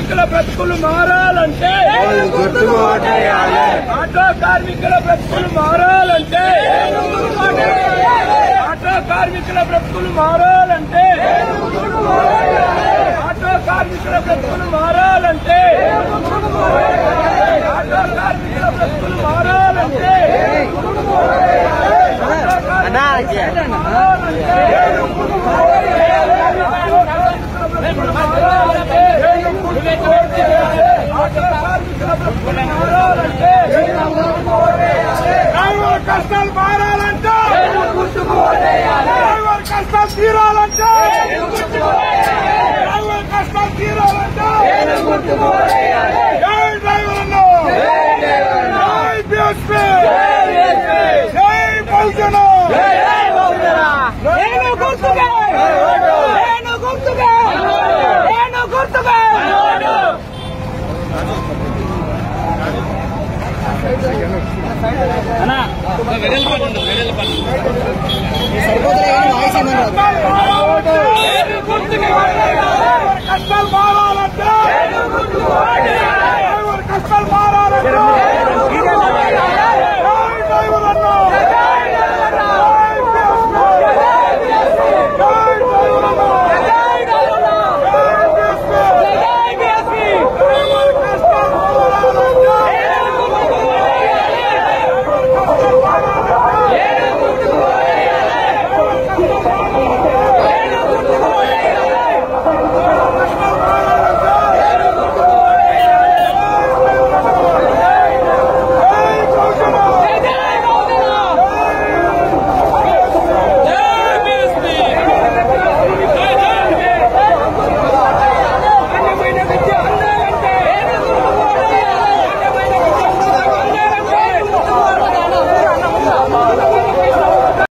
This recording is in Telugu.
కార్మికుల బ్రతుకులు మారాలంటే గుర్తుకు ఓటేయాలి ఆటో కార్మికుల బ్రతుకులు మారాలంటే ఆటో కార్మికుల బ్రతుకులు మారాలంటే ఆటో కార్మికుల బ్రతుకులు మారాలంటే ఆటో కార్మికుల బ్రతుకులు మారాలంటే అన్నా డ్రైవర్ కష్టాలు మారాలంటే డ్రైవర్ కష్టాలు తీరాలంటే డ్రైవర్ కష్టాలు తీరాలంటే జై డ్రైవర్ అన్న జై బిఎస్పీ జై బహుజన నేను గుర్తుగా నేను గుర్తుగా నేను గుర్తుగా కష్టాలు మారాలంటే